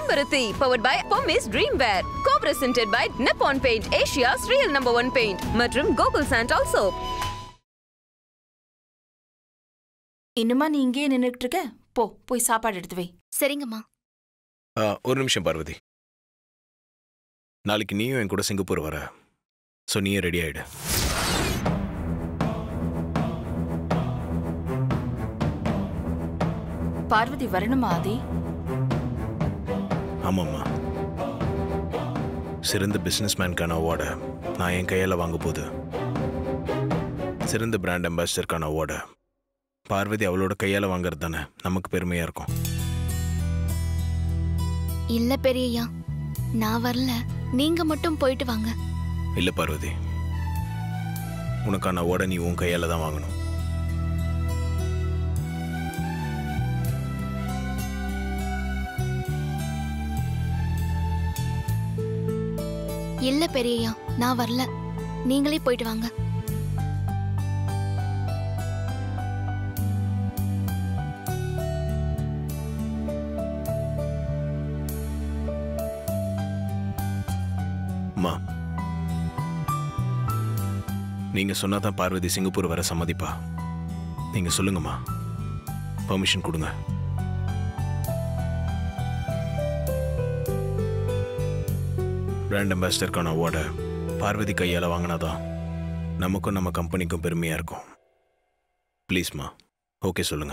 செம்பருத்தி powered by Pommis Dreamwear co-presented by Nippon Paint Asia's real number one paint மற்றும் Gogol Santal soap இன்னுமா நீ இங்கேயே நின்னுட்டு இருக்க போ போய் சாப்பாடு எடுத்து வை சரிங்கம்மா ஆ, ஒரு நிமிஷம் பார்வதி நாளைக்கு நீயும் என் கூட சிங்கப்பூர் வர ஸோ நீயும் ரெடி ஆயிடு பார்வதி வரணுமா ஆதி ஆமாம்மா சிறந்த பிஸ்னஸ்மேனுக்கான அவார்டை நான் என் கையால் வாங்க போது சிறந்த பிராண்ட் அம்பாசிடருக்கான அவார்டை பார்வதி அவளோட கையால் வாங்குறது தானே நமக்கு பெருமையாக இருக்கும் இல்ல பெரியய்யா நான் வரல நீங்க மட்டும் போயிட்டு வாங்க இல்லை பார்வதி உனக்கான அவார்டை நீ உன் கையால் தான் வாங்கணும் இல்ல பெரியய்யா நான் வரல நீங்களே போயிட்டு வாங்க அம்மா நீங்க சொன்னாதான் பார்வதி சிங்கப்பூர் வர சம்மதிப்பா நீங்க சொல்லுங்கம்மா பர்மிஷன் கொடுங்க பிராண்ட் அம்பாசிடருக்கான அவார்டை பார்வதி கையால் வாங்கினாதான் நமக்கும் நம்ம கம்பெனிக்கும் பெருமையாக இருக்கும் ப்ளீஸ்மா ஓகே சொல்லுங்க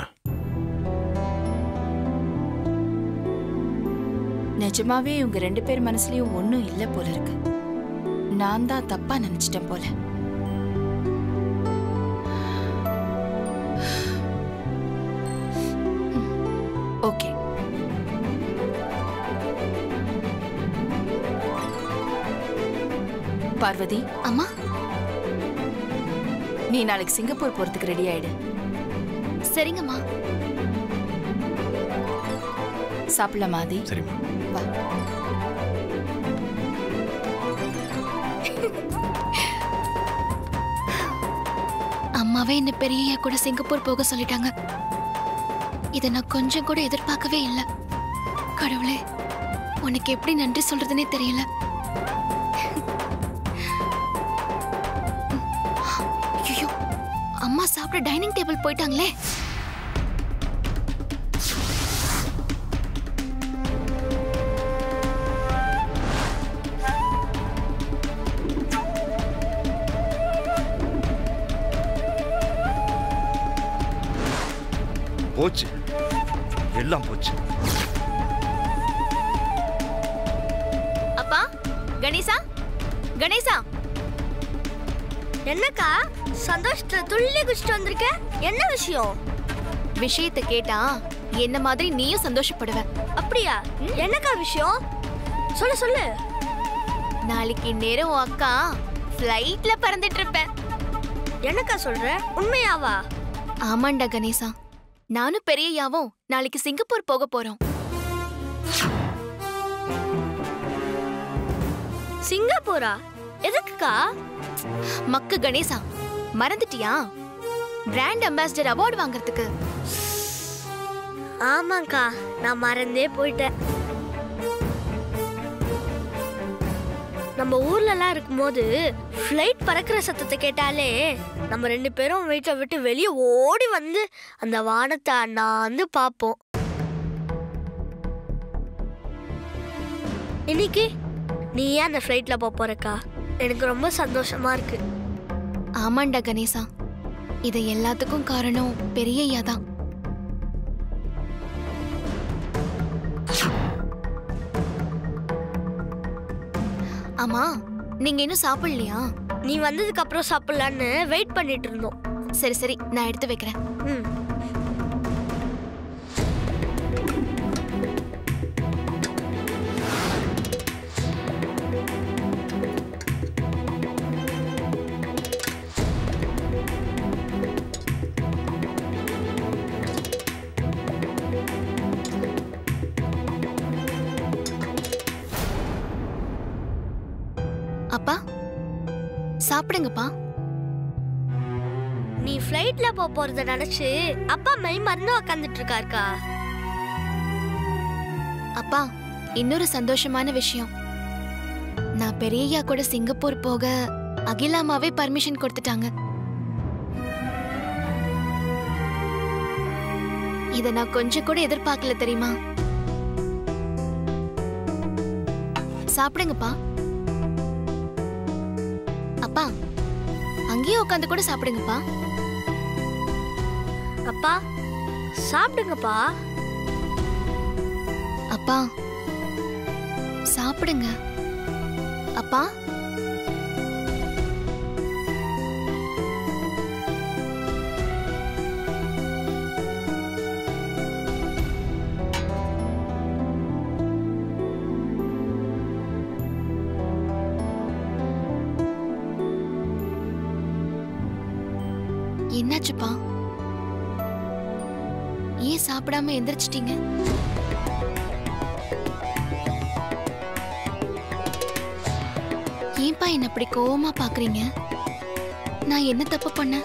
நிஜமாவே இவங்க ரெண்டு பேர் மனசுலயும் ஒண்ணும் இல்ல போல இருக்கு நான் தான் தப்பா நினைச்சிட்டேன் போல ஓகே பார்வதி அம்மா நீ நாளைக்கு சிங்கப்பூர் போறதுக்கு ரெடி ஆயிடு சரிங்கம்மா சாப்பிடலாமா ஆதி சரிம்மா வா அம்மாவே என்ன பெரியய்யா கூட சிங்கப்பூர் போக சொல்லிட்டாங்க இதை நான் கொஞ்சம் கூட எதிர்பார்க்கவே இல்லை கடவுளே உனக்கு எப்படி நன்றி சொல்றதுனே தெரியல ஐயோ அம்மா சாப்பிட டைனிங் டேபிள் போயிட்டாங்களே போச்சு எல்லாம் போச்சு அப்பா கணேசா கணேசா என்னக்கா சந்தோஷத்துல துள்ளி குச்சிட்டு வந்திருக்க என்ன விஷயம் விஷயத்தை கேட்டா என்ன மாதிரி நீயும் சந்தோஷப்படுவ அப்படியா என்னக்கா விஷயம் சொல்லு சொல்லு நாளைக்கு நேரம் உன் அக்கா ஃப்ளைட்ல பறந்துட்டு இருப்பேன் என்னக்கா சொல்ற உண்மையாவா ஆமாண்டா கணேசா நானும் பெரியயாவும் நாளைக்கு சிங்கப்பூர் போக போறோம் சிங்கப்பூரா எதுக்குக்கா மக்கு கணேசா மறந்துட்டியா பிராண்ட் அம்பாசிடர் அவார்டு வாங்குறதுக்கு ஆமாக்கா நான் மறந்தே போயிட்டேன் நம்ம ஊர்ல எல்லாம் இருக்கும்போது ஃப்ளைட் பறக்கிற சத்தத்தை கேட்டாலே நம்ம ரெண்டு பேரும் வீட்டை விட்டு வெளியே ஓடி வந்து அந்த வானத்தை அண்ணாந்து பார்ப்போம் இன்னைக்கு நீ ஏன் அந்த ஃப்ளைட்ல போக போறக்கா எனக்கு ரொம்ப சந்தோஷமா இருக்கு ஆமாண்டா கணேசா இது எல்லாத்துக்கும் காரணம் பெரியய்யா தான் ஆமா நீங்க இன்னும் சாப்பிடலையா நீ வந்ததுக்கு அப்புறம் சாப்பிடலான்னு வெயிட் பண்ணிட்டு இருந்தோம் சரி சரி நான் எடுத்து வைக்கிறேன் ம் அப்பா சாப்பிடுங்கப்பா நீ ஃப்ளைட்ல போக போறத நினைச்சு அப்பா மை மறந்து உக்காந்துட்டு இருக்காருக்கா அப்பா இன்னொரு சந்தோஷமான விஷயம் நான் பெரியய்யா கூட சிங்கப்பூர் போக அகிலாமாவே பர்மிஷன் கொடுத்துட்டாங்க இத நான் கொஞ்சம் கூட எதிர்பார்க்கல தெரியுமா சாப்பிடுங்கப்பா அப்பா அங்கேயே உட்காந்து கூட சாப்பிடுங்கப்பா அப்பா சாப்பிடுங்கப்பா அப்பா சாப்பிடுங்க அப்பா என்னாச்சுப்பா ஏன் சாப்பிடாம எந்திரிச்சிட்டீங்க ஏன்பா என்ன அப்படி கோவமா பாக்குறீங்க நான் என்ன தப்பு பண்ணேன்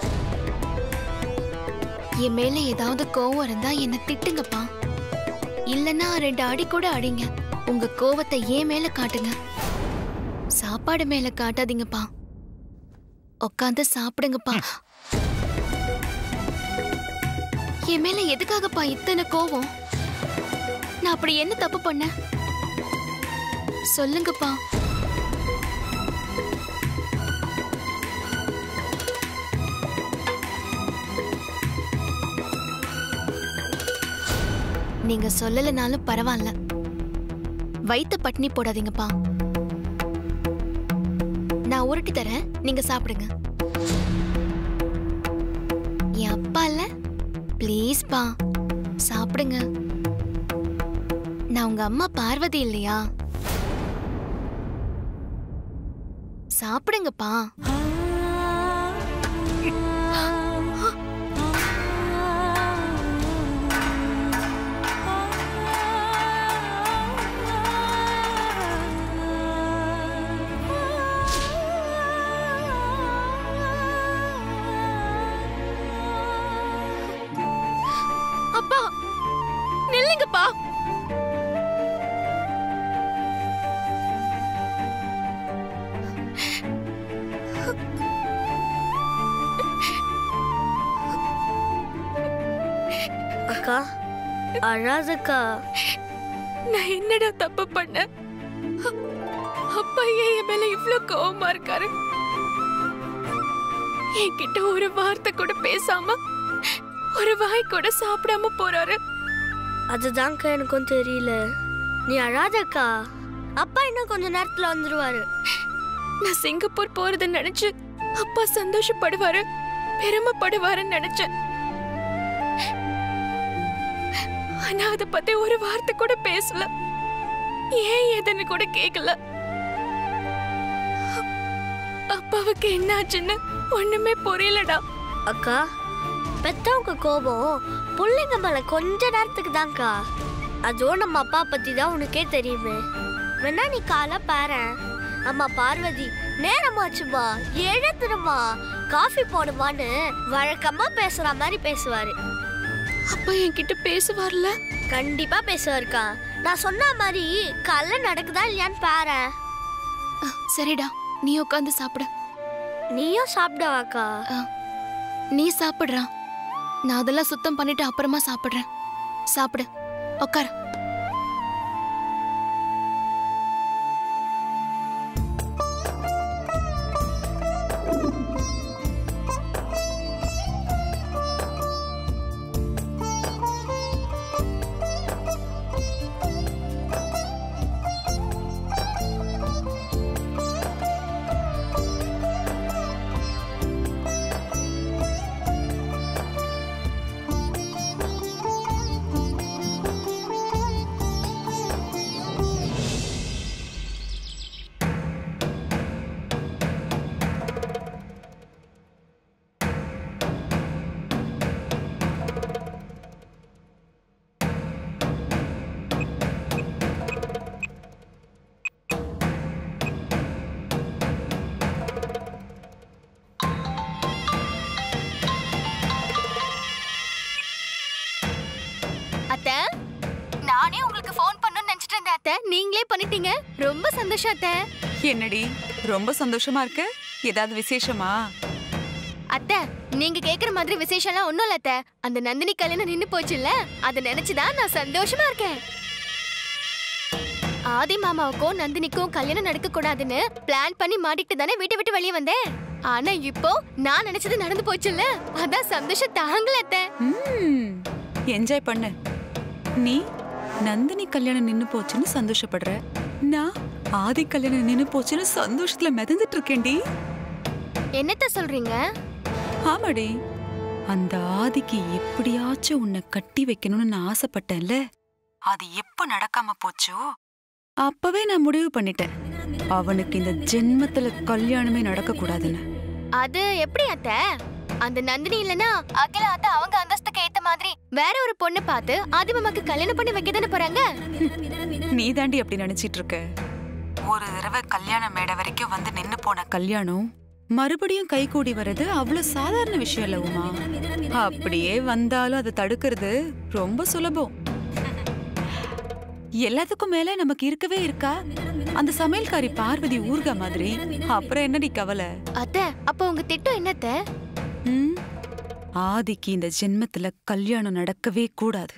என் மேல ஏதாவது கோவம் இருந்தா என்ன திட்டுங்கப்பா இல்லனா ரெண்டு அடி கூட அடிங்க உங்க கோவத்தை ஏன் மேல காட்டுங்க சாப்பாடு மேல காட்டாதீங்கப்பா உட்காந்து சாப்பிடுங்கப்பா என் மேல எதுக்காகப்பா இத்தனை கோவம் நான் அப்படி என்ன தப்பு பண்ணேன் சொல்லுங்கப்பா நீங்க சொல்லலைனாலும் பரவாயில்ல வயித்த பட்னி போடாதீங்கப்பா நான் உருட்டி தரேன் நீங்க சாப்பிடுங்க என் அப்பா இல்ல ப்ளீஸ்ப்பா சாப்பிடுங்க நான் உங்க அம்மா பார்வதி இல்லையா சாப்பிடுங்கப்பா அப்பா நில்லுங்கப்பா அக்கா அழாதக்கா நான் என்னடா தப்பு பண்ணேன் அப்பா ஏன் என் மேல இவ்ளோ கோவமா இருக்காரு என்கிட்ட ஒரு வார்த்தை கூட பேசாம ஒரு வாய் கூட சாப்பிடாம போறாரு அதுதான்க்கா எனக்கும் தெரியல நீ அழாதக்கா அப்பா இன்னும் கொஞ்ச நேரத்துல வந்துருவாரு நான் சிங்கப்பூர் போறத நினைச்சு அப்பா சந்தோஷப்படுவாரு பெருமைப்படுவாருன்னு நினைச்சேன் ஆனா அத பத்தி ஒரு வார்த்தை கூட பேசல ஏன் எதுன்னு கூட கேக்கல அப்பாவுக்கு என்னாச்சுன்னு ஒண்ணுமே புரியலடா அக்கா பெத்தவங்க கோபம் பிள்ளைங்க மேல கொஞ்ச நேரத்துக்கு தான்க்கா அதுவும் நம்ம அப்பா பத்தி தான் உனக்கே தெரியுமே வேணா நீ காலை பாரேன் அம்மா பார்வதி நேரமாச்சுமா எழுத்துருமா காஃபி போடுமான்னு வழக்கமா பேசுற மாதிரி பேசுவாரு அப்பா என்கிட்ட பேசுவார்ல கண்டிப்பா பேசுவாருக்கா நான் சொன்ன மாதிரி காலைல நடக்குதா இல்லையான்னு பாரேன் அஹ், சரிடா நீ உட்காந்து சாப்பிடு நீயும் சாப்பிடவாக்கா அஹ், நீ சாப்பிடுறா நான் அதெல்லாம் சுத்தம் பண்ணிட்டு அப்புறமா சாப்பிடுறேன் சாப்பிடு உட்கார் நீங்களே பண்ணிட்டீங்க ரொம்ப சந்தோஷம் அத்தை என்னடி ரொம்ப சந்தோஷமா இருக்க ஏதாவது விசேஷமா அத்தை நீங்க கேக்குற மாதிரி விசேஷம்லாம் ஒண்ணும் இல்ல அத்தை அந்த நந்தினி கல்யாணம் நின்னு போச்சுல்ல அதை நினைச்சுதான் நான் சந்தோஷமா இருக்கேன் ஆதி மாமாவுக்கும் நந்தினிக்கும் கல்யாணம் நடக்க கூடாதுன்னு பிளான் பண்ணி மாட்டிட்டு தானே வீட்டை விட்டு வெளியே வந்தேன் ஆனா இப்போ நான் நினைச்சது நடந்து போச்சுல்ல அதான் சந்தோஷம் தாங்கல அத்தை என்ஜாய் பண்ணு நீ நந்தினி கல்யாணம் நின்னு போச்சுன்னு சந்தோஷப்படுற நான் ஆதி கல்யாணம் நின்னு போச்சுன்னு சந்தோஷத்துல மிதந்துட்டு இருக்கேன்டி என்னத்த சொல்றீங்க ஆமாடி அந்த ஆதிக்கு எப்படியாச்சும் உன்னை கட்டி வைக்கணும்னு நான் ஆசைப்பட்டேன்ல அது எப்ப நடக்காம போச்சோ அப்பவே நான் முடிவு பண்ணிட்டேன் அவனுக்கு இந்த ஜென்மத்துல கல்யாணமே நடக்க கூடாதுன்னு அது எப்படி அத்தை அந்த நந்தினி இல்லனா அகிலா அத்தை அவங்க அந்தஸ்துக்கு ஏத்த மாதிரி வேற ஒரு பொண்ணை பார்த்து ஆதிமாமாக்கு கல்யாணம் பண்ணி வைக்க தானே போறாங்க நீ தாண்டி அப்படி நினைச்சிட்டு இருக்க ஒரு தடவை கல்யாண மேடை வரைக்கும் வந்து நின்னு போன கல்யாணம் மறுபடியும் கைகூடி வர்றது அவ்வளவு சாதாரண விஷயம் இல்ல உமா அப்படியே வந்தாலும் அதை தடுக்கிறது ரொம்ப சுலபம் எல்லாத்துக்கும் மேல நமக்கு இருக்கவே இருக்கா அந்த சமையல்காரி பார்வதி ஊர்கா மாதிரி அப்புறம் என்னடி கவலை அத்தை அப்ப உங்க திட்டம் என்னத்த ம்? ஆதிக்கு இந்த ஜென்மத்துல கல்யாணம் நடக்கவே கூடாது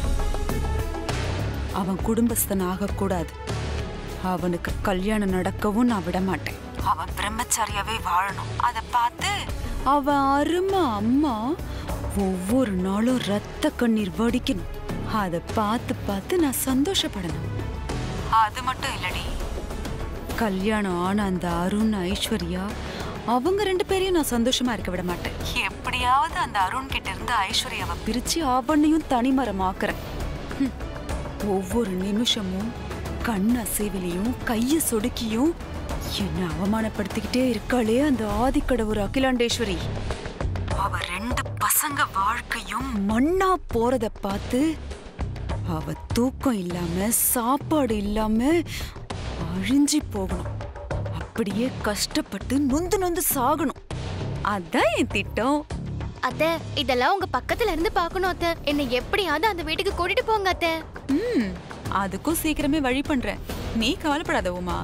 அவன் குடும்பஸ்தன் ஆகக்கூடாது அவனுக்கு கல்யாணம் நடக்கவும் நான் விட மாட்டேன் அவன் பிரம்மச்சாரியாவே வாழணும் அத பார்த்து அவன் அருமை அம்மா ஒவ்வொரு நாளும் ரத்த கண்ணீர் வடிக்கணும் அத பார்த்து பார்த்து நான் சந்தோஷப்படணும் அது மட்டும் இல்லடி கல்யாணம் ஆன அந்த அருண் ஐஸ்வர்யா அவங்க ரெண்டு பேரையும் நான் சந்தோஷமா இருக்க விட மாட்டேன் எப்படியாவது அந்த அருண் கிட்ட இருந்து ஐஸ்வர்யாவை பிரிச்சு அவனையும் தனிமரமாக்குறேன் ஹம். ஒவ்வொரு நிமிஷமும் கண் அசைவிலையும் கைய சொடுக்கியும் என்ன அவமானப்படுத்திக்கிட்டே இருக்காளே அந்த ஆதிக்கடவுர் அகிலாண்டேஸ்வரி அவ ரெண்டு பசங்க வாழ்க்கையும் மண்ணா போறத பார்த்து அவ தூக்கம் இல்லாம சாப்பாடு இல்லாம அழிஞ்சி போகணும் அப்படியே கஷ்டப்பட்டு நொந்து நொந்து சாகணும் அதான் என் திட்டம் அத்தை இதெல்லாம் உங்க பக்கத்துல இருந்து பார்க்கணும் அத்தை என்னை எப்படியாவது அந்த வீட்டுக்கு கூட்டிட்டு போங்க அத்தை ம் அதுக்கும் சீக்கிரமே வழி பண்றேன் நீ கவலைப்படாத உமா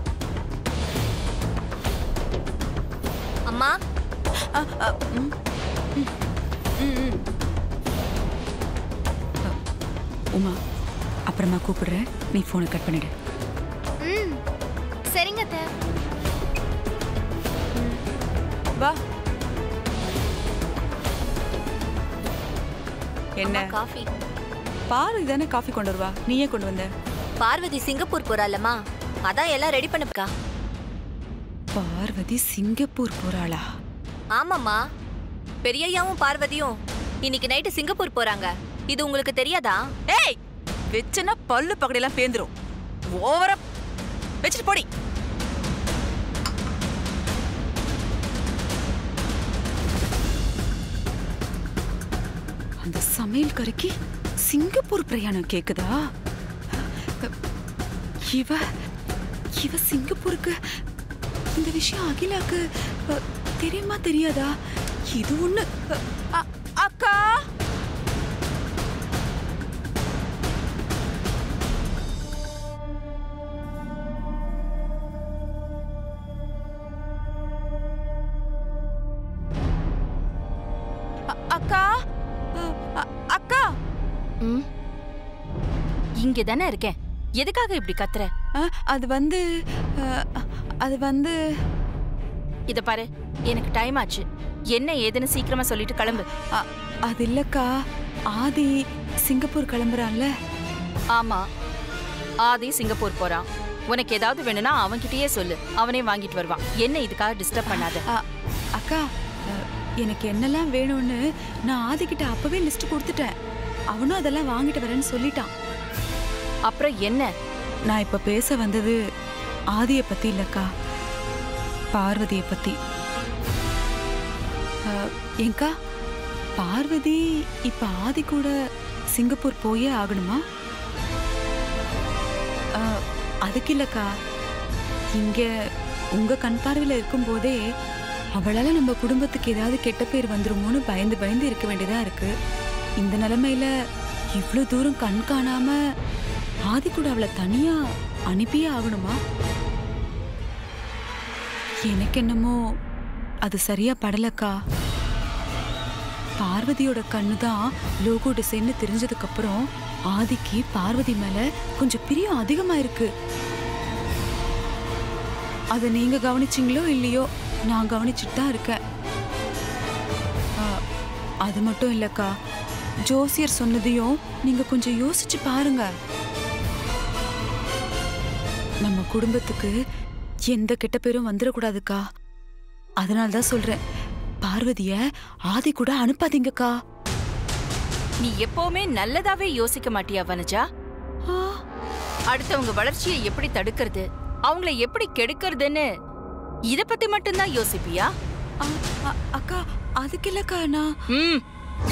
அம்மா அ, அ, ம், ம், ம், ம். அ, உமா அப்புறமா கூப்பிடுறேன் நீ போனை கட் பண்ணிடு ம் சரிங்க அத்தை வா என்ன காஃபி பாரு தானே காஃபி கொண்டு வருவா நீயே கொண்டு வந்த பார்வதி சிங்கப்பூர் போறாளம்மா அதான் எல்லாம் ரெடி பண்ணக்கா பார்வதி சிங்கப்பூர் போறாளா ஆமாம்மா பெரியய்யாவும் பார்வதியும் இன்னைக்கு நைட்டு சிங்கப்பூர் போறாங்க இது உங்களுக்கு தெரியாதா ஏய் வெச்சனா பல்லு பகடையெல்லாம் பேந்துரும் ஓவரா வச்சுட்டு போடி அந்த சமையல் கறிக்கு சிங்கப்பூர் பிரயாணம் கேக்குதா இவ இவ சிங்கப்பூருக்கு இந்த விஷயம் அகிலாக்கு அ, தெரியுமா தெரியாதா இது ஒண்ணு அ, அ, அக்கா அ- அக்கா அ- அ- அக்கா ம் இங்க தானே இருக்கேன் எதுக்காக இப்படி கத்துற அ, அது வந்து அ, அது வந்து இத பாரு எனக்கு டைம் ஆச்சு என்ன ஏதுன்னு சீக்கிரமா சொல்லிட்டு கிளம்பு அ, அது இல்லக்கா ஆதி சிங்கப்பூர் கிளம்புறான்ல ஆமா ஆதி சிங்கப்பூர் போறான் உனக்கு ஏதாவது வேணும்னா அவன்கிட்டயே சொல்லு அவனே வாங்கிட்டு வருவான் என்ன இதுக்காக டிஸ்டர்ப் பண்ணாத அ, அக்கா அ, எனக்கு என்னெல்லாம் வேணும்னு நான் ஆதிக்கிட்ட அப்பவே லிஸ்ட் கொடுத்துட்டேன் அவனும் அதெல்லாம் வாங்கிட்டு வரேன்னு சொல்லிட்டான் அப்புறம் என்ன நான் இப்ப பேச வந்தது ஆதியை பத்தி இல்லக்கா பார்வதியை பத்தி அஹ், ஏங்கா பார்வதி இப்ப ஆதி கூட சிங்கப்பூர் போயே ஆகணுமா அஹ், அதுக்கு இல்லக்கா இங்க உங்க கண் பார்வையில இருக்கும்போதே அவளால நம்ம குடும்பத்துக்கு ஏதாவது கெட்ட பேர் வந்துருமோன்னு பயந்து பயந்து இருக்க வேண்டியதா இருக்கு இந்த நிலைமையில இவ்வளவு தூரம் கண் காணாம ஆதி கூட அவளை தனியா அனுப்பியே ஆகணுமா எனக்கு என்னமோ அது சரியா படலக்கா பார்வதியோட கண்ணு தான் லோகோ டிசைன்னு தெரிஞ்சதுக்கு அப்புறம் ஆதிக்கு பார்வதி மேல கொஞ்சம் பிரியம் அதிகமா இருக்கு அதை நீங்க கவனிச்சிங்களோ இல்லையோ நான் கவனிச்சுட்டு தான் இருக்கேன் ஆ, அது மட்டும் இல்லக்கா ஜோசியர் சொன்னதையும் நீங்க கொஞ்சம் யோசிச்சு பாருங்க நம்ம குடும்பத்துக்கு எந்த கெட்ட பேரும் வந்துடக்கூடாதுக்கா அதனால தான் சொல்றேன் பார்வதிய ஆதி கூட அனுப்பாதீங்கக்கா நீ எப்பவுமே நல்லதாவே யோசிக்க மாட்டியா வனஜா ஆ, அடுத்தவங்க வளர்ச்சியை எப்படி தடுக்கிறது அவங்கள எப்படி கெடுக்கிறதுன்னு இத பத்தி மட்டும்தான் யோசிப்பியா ஆ, ஆ, அக்கா அதுக்கு இல்லக்கா நான் ம்.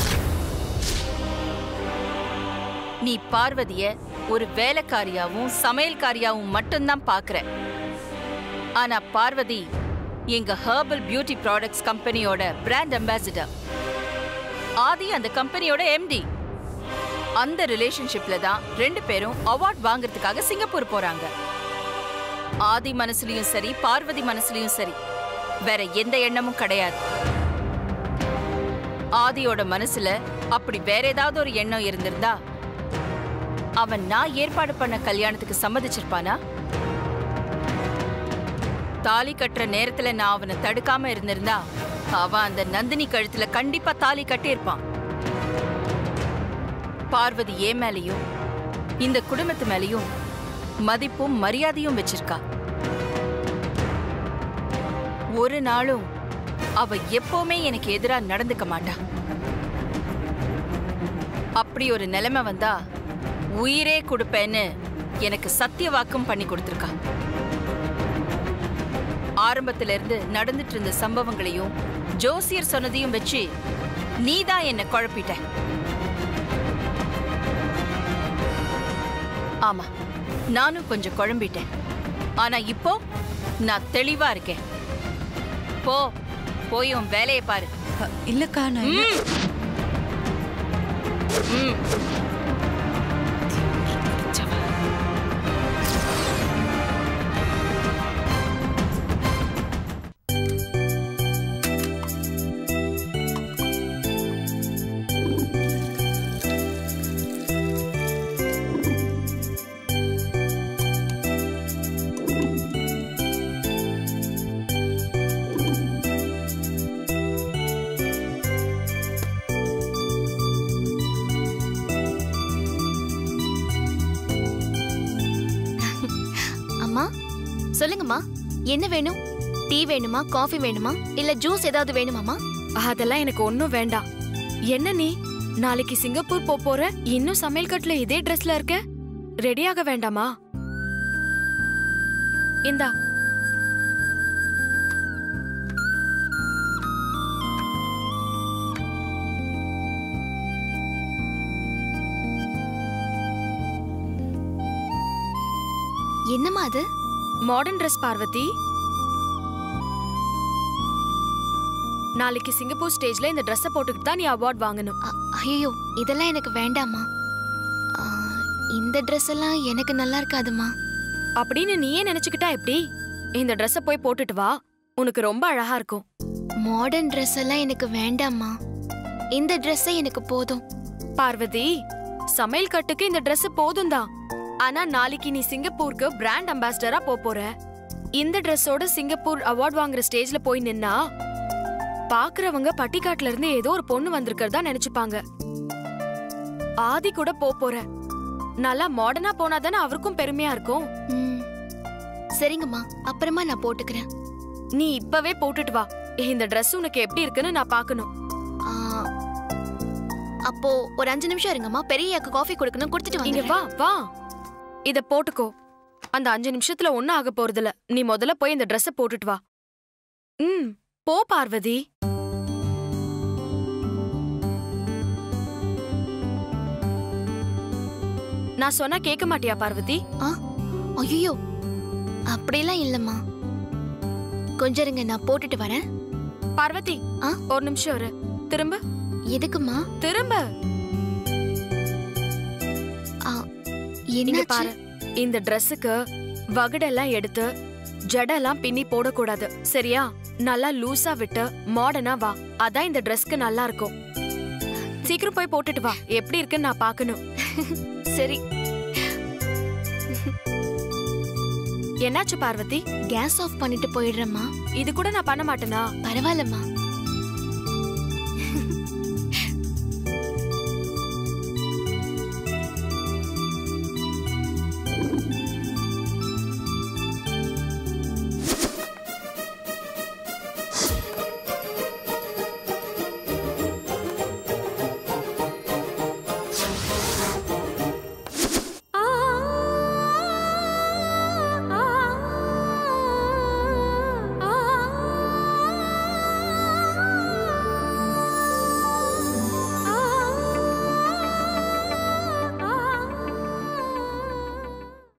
நீ பார்வதிய ஒரு வேலைக்காரியாவும் சமையல்காரியாவும் மட்டும்தான் பாக்குற ஆனா பார்வதி எங்க ஹெர்பல் பியூட்டி ப்ராடக்ட்ஸ் கம்பெனியோட பிராண்ட் அம்பாசிடர் ஆதி அந்த கம்பெனியோட எம்டி அந்த ரிலேஷன்ஷிப்ல தான் ரெண்டு பேரும் அவார்ட் வாங்குறதுக்காக சிங்கப்பூர் போறாங்க ஆதி மனசுலயும் சரி பார்வதி மனசுலயும் சரி வேற எந்த எண்ணமும் கிடையாது ஆதியோட மனசுல அப்படி வேற ஏதாவது ஒரு எண்ணம் இருந்திருந்தா அவன் நான் ஏற்பாடு பண்ண கல்யாணத்துக்கு சம்மதிச்சிருப்பானா தாலி கட்டுற நேரத்துல நான் அவனை தடுக்காம இருந்திருந்தா அவன் அந்த நந்தினி கழுத்துல கண்டிப்பா தாலி கட்டியிருப்பான் பார்வதி ஏன் மேலயும் இந்த குடும்பத்து மேலயும் மதிப்பும் மரியாதையும் வச்சிருக்கா ஒரு நாளும் அவ எப்பவுமே எனக்கு எதிரா நடந்துக்க மாட்டா அப்படி ஒரு நிலைமை வந்தா உயிரே கொடுப்பேன்னு எனக்கு சத்திய வாக்கும் பண்ணி கொடுத்திருக்கா ஆரம்பத்துல இருந்து நடந்துட்டு இருந்த சம்பவங்களையும் ஜோசியர் சொன்னதையும் வச்சு நீதான் என்ன குழப்பிட்ட ஆமா நானும் கொஞ்சம் குழம்பிட்டேன் ஆனா இப்போ நான் தெளிவா இருக்கேன் போ போய் உன் வேலையை பாரு அ, இல்லக்கா நான் என்ன- ம். அம்மா சொல்லுங்கம்மா என்ன வேணும் டீ வேணுமா காஃபி வேணுமா இல்ல ஜூஸ் ஏதாவது வேணுமாம்மா அதெல்லாம் எனக்கு ஒன்றும் வேண்டாம் என்ன நீ நாளைக்கு சிங்கப்பூர் போப் போற இன்னும் சமையல் கட்டுல இதே ட்ரெஸ்ல இருக்க ரெடியாக வேண்டாமா இந்தா என்னம்மா அது மாடர்ன் ட்ரெஸ் பார்வதி நாளைக்கு சிங்கப்பூர் ஸ்டேஜ்ல இந்த ட்ரெஸ்ஸை போட்டுக்கிட்டு தான் நீ அவார்ட் வாங்கணும் ஐயோ இதெல்லாம் எனக்கு வேண்டாம்மா ஆ, இந்த ட்ரெஸ் எல்லாம் எனக்கு நல்லா இருக்காதுமா அப்படின்னு நீயே நினைச்சுக்கிட்டா எப்படி இந்த ட்ரெஸ்ஸை போய் போட்டுட்டு வா உனக்கு ரொம்ப அழகா இருக்கும் மாடர்ன் ட்ரெஸ் எல்லாம் எனக்கு வேண்டாம்மா இந்த ட்ரெஸ்ஸே எனக்கு போதும் பார்வதி சமையல் கட்டுக்கு இந்த Dress போதும் தான் ஆனா நாளைக்கு நீ சிங்கப்பூருக்கு பிராண்ட் அம்பாசிடரா போப் போற இந்த ட்ரெஸ்ஸோட சிங்கப்பூர் அவார்ட் வாங்குற ஸ்டேஜ்ல போய் நின்னா பாக்குறவங்க பட்டிக்காட்டுல இருந்து ஏதோ ஒரு பொண்ணு வந்திருக்கிறதா நினைச்சுப்பாங்க ஆதி கூட போப் போற நல்லா மாடர்னா போனாதானே அவருக்கும் பெருமையா இருக்கும் ம். சரிங்கம்மா அப்புறமா நான் போட்டுக்கிறேன் நீ இப்பவே போட்டுட்டு வா இந்த Dress உனக்கு எப்படி இருக்குன்னு நான் பார்க்கணும் ஆ, அப்போ ஒரு அஞ்சு நிமிஷம் இருங்கம்மா பெரியக்கு காஃபி கொடுக்கணும் கொடுத்துட்டு இங்க வாங்க வா வா இத போட்டுக்கோ அந்த அஞ்சு நிமிஷத்துல ஒண்ணும் ஆக போறதில்ல நீ முதல்ல போய் இந்த Dress போட்டுட்டு வா ம் போ பார்வதி நான் சொன்னா கேட்க மாட்டியா பார்வதி ஐயோ அப்படிலாம் இல்லம்மா கொஞ்சம் இருங்க நான் போட்டுட்டு வரேன் பார்வதி ஆ? ஒரு நிமிஷம் இரு திரும்ப எதுக்குமா திரும்ப இங்க என்னாச்சு பாரு இந்த ட்ரெஸ்ஸுக்கு வகுடெல்லாம் எடுத்து ஜடெல்லாம் பின்னி போடக்கூடாது சரியா நல்லா லூசா விட்டு மாடர்னா வா அதான் இந்த ட்ரெஸ்க்கு நல்லா இருக்கும் சீக்கிரம் போய் போட்டுட்டு வா எப்படி இருக்குன்னு நான் பார்க்கணும் சரி என்னாச்சு பார்வதி கேஸ் ஆஃப் பண்ணிட்டு போயிடுறேம்மா இது கூட நான் பண்ண மாட்டேனா பரவாயில்லம்மா